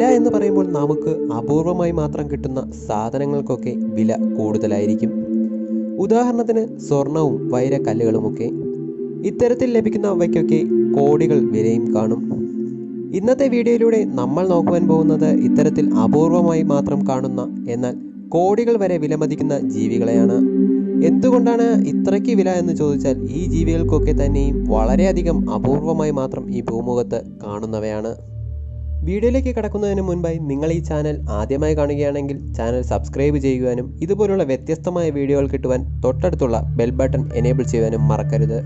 എന്ന് പറയുമ്പോൾ നമുക്ക് അപൂർവമായി മാത്രം കിട്ടുന്ന സാധനങ്ങൾക്കൊക്കെ വില കൂടുതലായിരിക്കും ഉദാഹരണത്തിന് സ്വർണവും വൈരക്കല്ലുകളുമൊക്കെ ഇത്തരത്തിൽ ലഭിക്കുന്നവയ്ക്കൊക്കെ കോടികൾ വിലയും കാണും ഇന്നത്തെ വീഡിയോയിലൂടെ നമ്മൾ നോക്കുവാൻ പോകുന്നത് ഇത്തരത്തിൽ അപൂർവമായി മാത്രം കാണുന്ന എന്നാൽ കോടികൾ വരെ വിലമതിക്കുന്ന ജീവികളെയാണ് എന്തുകൊണ്ടാണ് ഇത്രയ്ക്ക് വില എന്ന് ചോദിച്ചാൽ ഈ ജീവികൾക്കൊക്കെ തന്നെയും വളരെയധികം അപൂർവമായി മാത്രം ഈ ഭൂമുഖത്ത് കാണുന്നവയാണ് വീഡിയോയിലേക്ക് കടക്കുന്നതിന് മുൻപായി നിങ്ങൾ ഈ ചാനൽ ആദ്യമായി കാണുകയാണെങ്കിൽ ചാനൽ സബ്സ്ക്രൈബ് ചെയ്യുവാനും ഇതുപോലുള്ള വ്യത്യസ്തമായ വീഡിയോകൾ കിട്ടുവാൻ തൊട്ടടുത്തുള്ള ബെൽ ബട്ടൺ എനേബിൾ ചെയ്യുവാനും മറക്കരുത്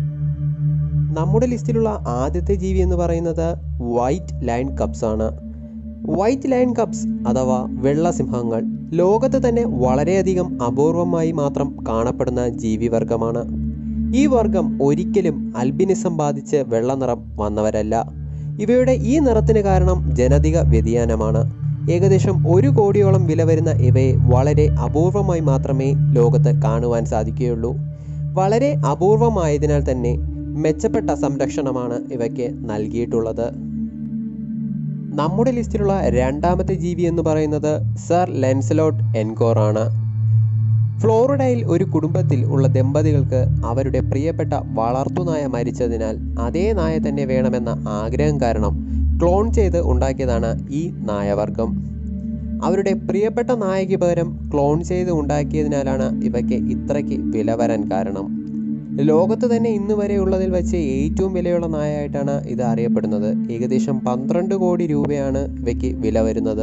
നമ്മുടെ ലിസ്റ്റിലുള്ള ആദ്യത്തെ ജീവി എന്ന് പറയുന്നത് വൈറ്റ് ലൈൻ കപ്സ് ആണ് വൈറ്റ് ലൈൻ കപ്സ് അഥവാ വെള്ള സിംഹങ്ങൾ ലോകത്ത് തന്നെ വളരെയധികം അപൂർവമായി മാത്രം കാണപ്പെടുന്ന ജീവിവർഗമാണ് ഈ വർഗം ഒരിക്കലും അൽബിനിസം ബാധിച്ച് വെള്ള നിറം വന്നവരല്ല ഇവയുടെ ഈ നിറത്തിന് കാരണം ജനതിക വ്യതിയാനമാണ് ഏകദേശം ഒരു കോടിയോളം വില വരുന്ന ഇവയെ വളരെ അപൂർവമായി മാത്രമേ ലോകത്ത് കാണുവാൻ സാധിക്കുകയുള്ളൂ വളരെ അപൂർവമായതിനാൽ തന്നെ മെച്ചപ്പെട്ട സംരക്ഷണമാണ് ഇവയ്ക്ക് നൽകിയിട്ടുള്ളത് നമ്മുടെ ലിസ്റ്റിലുള്ള രണ്ടാമത്തെ ജീവി എന്ന് പറയുന്നത് സർ ലെൻസലോട്ട് എൻകോർ ആണ് ഫ്ലോറിഡയിൽ ഒരു കുടുംബത്തിൽ ഉള്ള ദമ്പതികൾക്ക് അവരുടെ പ്രിയപ്പെട്ട വളർത്തുനായ മരിച്ചതിനാൽ അതേ നായ തന്നെ വേണമെന്ന ആഗ്രഹം കാരണം ക്ലോൺ ചെയ്ത് ഉണ്ടാക്കിയതാണ് ഈ നായവർഗം അവരുടെ പ്രിയപ്പെട്ട നായയ്ക്ക് പകരം ക്ലോൺ ചെയ്ത് ഉണ്ടാക്കിയതിനാലാണ് ഇവയ്ക്ക് ഇത്രയ്ക്ക് വില വരാൻ കാരണം ലോകത്ത് തന്നെ ഇന്ന് വരെ ഉള്ളതിൽ വെച്ച് ഏറ്റവും വിലയുള്ള നായായിട്ടാണ് ഇത് അറിയപ്പെടുന്നത് ഏകദേശം പന്ത്രണ്ട് കോടി രൂപയാണ് ഇവയ്ക്ക് വില വരുന്നത്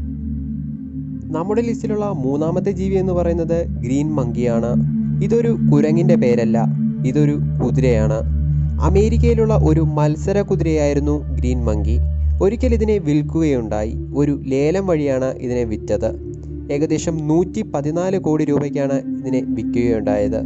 നമ്മുടെ ലിസ്റ്റിലുള്ള മൂന്നാമത്തെ ജീവി എന്ന് പറയുന്നത് ഗ്രീൻ മങ്കിയാണ് ഇതൊരു കുരങ്ങിൻ്റെ പേരല്ല ഇതൊരു കുതിരയാണ് അമേരിക്കയിലുള്ള ഒരു മത്സര കുതിരയായിരുന്നു ഗ്രീൻ മങ്കി ഒരിക്കൽ ഇതിനെ വിൽക്കുകയുണ്ടായി ഒരു ലേലം വഴിയാണ് ഇതിനെ വിറ്റത് ഏകദേശം നൂറ്റി പതിനാല് കോടി രൂപയ്ക്കാണ് ഇതിനെ വിൽക്കുകയുണ്ടായത്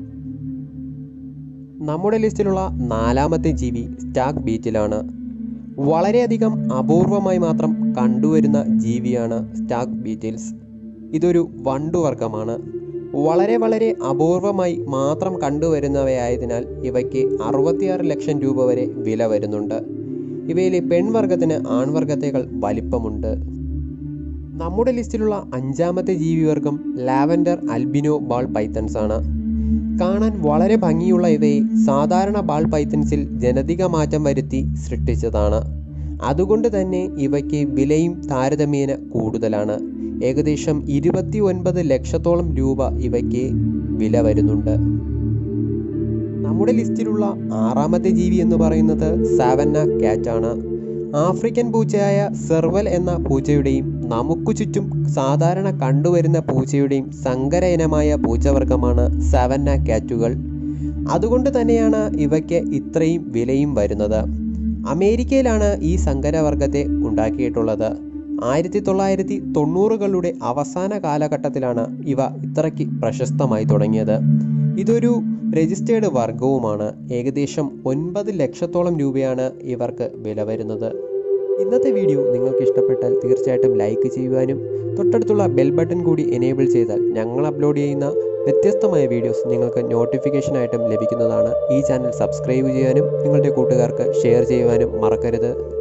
നമ്മുടെ ലിസ്റ്റിലുള്ള നാലാമത്തെ ജീവി സ്റ്റാക്ക് ബീറ്റിലാണ് വളരെയധികം അപൂർവമായി മാത്രം കണ്ടുവരുന്ന ജീവിയാണ് സ്റ്റാക്ക് ബീറ്റിൽസ് ഇതൊരു വണ്ടുവർഗമാണ് വളരെ വളരെ അപൂർവമായി മാത്രം കണ്ടുവരുന്നവയായതിനാൽ ഇവയ്ക്ക് അറുപത്തിയാറ് ലക്ഷം രൂപ വരെ വില വരുന്നുണ്ട് ഇവയിലെ പെൺവർഗത്തിന് ആൺവർഗത്തേക്കാൾ വലിപ്പമുണ്ട് നമ്മുടെ ലിസ്റ്റിലുള്ള അഞ്ചാമത്തെ ജീവിവർഗം ലാവൻഡർ അൽബിനോ ബാൾ പൈത്തൻസ് ആണ് കാണാൻ വളരെ ഭംഗിയുള്ള ഇവയെ സാധാരണ ബാൾ പൈത്തൻസിൽ ജനതിക മാറ്റം വരുത്തി സൃഷ്ടിച്ചതാണ് അതുകൊണ്ട് തന്നെ ഇവയ്ക്ക് വിലയും താരതമ്യേന കൂടുതലാണ് ഏകദേശം ഇരുപത്തി ഒൻപത് ലക്ഷത്തോളം രൂപ ഇവയ്ക്ക് വില വരുന്നുണ്ട് നമ്മുടെ ലിസ്റ്റിലുള്ള ആറാമത്തെ ജീവി എന്ന് പറയുന്നത് സാവന്ന കാറ്റാണ് ആഫ്രിക്കൻ പൂച്ചയായ സെർവൽ എന്ന പൂച്ചയുടെയും നമുക്ക് ചുറ്റും സാധാരണ കണ്ടുവരുന്ന പൂച്ചയുടെയും സങ്കര ഇനമായ പൂച്ചവർഗമാണ് സാവന്ന കാറ്റുകൾ അതുകൊണ്ട് തന്നെയാണ് ഇവയ്ക്ക് ഇത്രയും വിലയും വരുന്നത് അമേരിക്കയിലാണ് ഈ സങ്കരവർഗത്തെ ഉണ്ടാക്കിയിട്ടുള്ളത് ആയിരത്തി തൊള്ളായിരത്തി തൊണ്ണൂറുകളുടെ അവസാന കാലഘട്ടത്തിലാണ് ഇവ ഇത്രയ്ക്ക് പ്രശസ്തമായി തുടങ്ങിയത് ഇതൊരു രജിസ്റ്റേർഡ് വർഗവുമാണ് ഏകദേശം ഒൻപത് ലക്ഷത്തോളം രൂപയാണ് ഇവർക്ക് വില വരുന്നത് ഇന്നത്തെ വീഡിയോ നിങ്ങൾക്ക് ഇഷ്ടപ്പെട്ടാൽ തീർച്ചയായിട്ടും ലൈക്ക് ചെയ്യുവാനും തൊട്ടടുത്തുള്ള ബെൽ ബട്ടൺ കൂടി എനേബിൾ ചെയ്താൽ ഞങ്ങൾ അപ്ലോഡ് ചെയ്യുന്ന വ്യത്യസ്തമായ വീഡിയോസ് നിങ്ങൾക്ക് നോട്ടിഫിക്കേഷനായിട്ടും ലഭിക്കുന്നതാണ് ഈ ചാനൽ സബ്സ്ക്രൈബ് ചെയ്യാനും നിങ്ങളുടെ കൂട്ടുകാർക്ക് ഷെയർ ചെയ്യുവാനും മറക്കരുത്